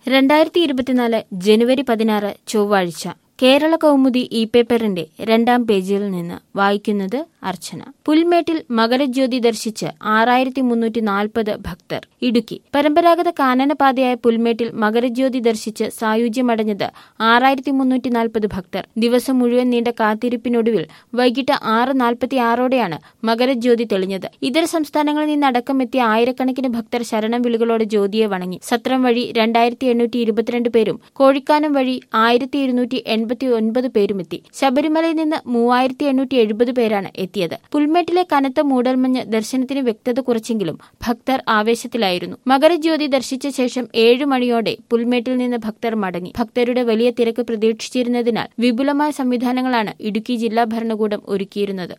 രണ്ടായിരത്തി ഇരുപത്തിനാല് ജനുവരി പതിനാറ് ചൊവ്വാഴ്ച കേരള കൗമുദി ഇ പേപ്പറിന്റെ രണ്ടാം പേജിൽ നിന്ന് വായിക്കുന്നത് അർച്ചന പുൽമേട്ടിൽ മകരജ്യോതി ദർശിച്ച് ആറായിരത്തി മുന്നൂറ്റി നാൽപ്പത് ഭക്തർ ഇടുക്കി പരമ്പരാഗത കാനനപാതയായ പുൽമേട്ടിൽ മകരജ്യോതി ദർശിച്ച് സായുജ്യമടഞ്ഞത് ആറായിരത്തി മുന്നൂറ്റി നാൽപ്പത് ഭക്തർ ദിവസം മുഴുവൻ നീണ്ട കാത്തിരിപ്പിനൊടുവിൽ വൈകിട്ട് ആറ് നാൽപ്പത്തി ആറോടെയാണ് മകരജ്യോതി തെളിഞ്ഞത് ഇതര സംസ്ഥാനങ്ങളിൽ നിന്നടക്കം എത്തിയ ആയിരക്കണക്കിന് ഭക്തർ ശരണം വിളികളോടെ ജ്യോതിയെ വണങ്ങി സത്രം വഴി രണ്ടായിരത്തി എണ്ണൂറ്റി ഇരുപത്തിരണ്ട് പേരും കോഴിക്കാനം വഴി ആയിരത്തി ഇരുന്നൂറ്റി എൺപത്തി ഒൻപത് പേരുമെത്തി ശബരിമലയിൽ നിന്ന് മൂവായിരത്തി എണ്ണൂറ്റി എഴുപത് പേരാണ് എത്തിയത് പുൽമേട്ടിലെ കനത്ത മൂടൽമഞ്ഞ് ദർശനത്തിന് വ്യക്തത കുറച്ചെങ്കിലും ഭക്തർ ആവേശത്തിലായിരുന്നു മകരജ്യോതി ദർശിച്ച ശേഷം ഏഴു മണിയോടെ പുൽമേട്ടിൽ നിന്ന് ഭക്തർ മടങ്ങി ഭക്തരുടെ വലിയ തിരക്ക് പ്രതീക്ഷിച്ചിരുന്നതിനാൽ വിപുലമായ സംവിധാനങ്ങളാണ് ഇടുക്കി ജില്ലാ ഭരണകൂടം ഒരുക്കിയിരുന്നത്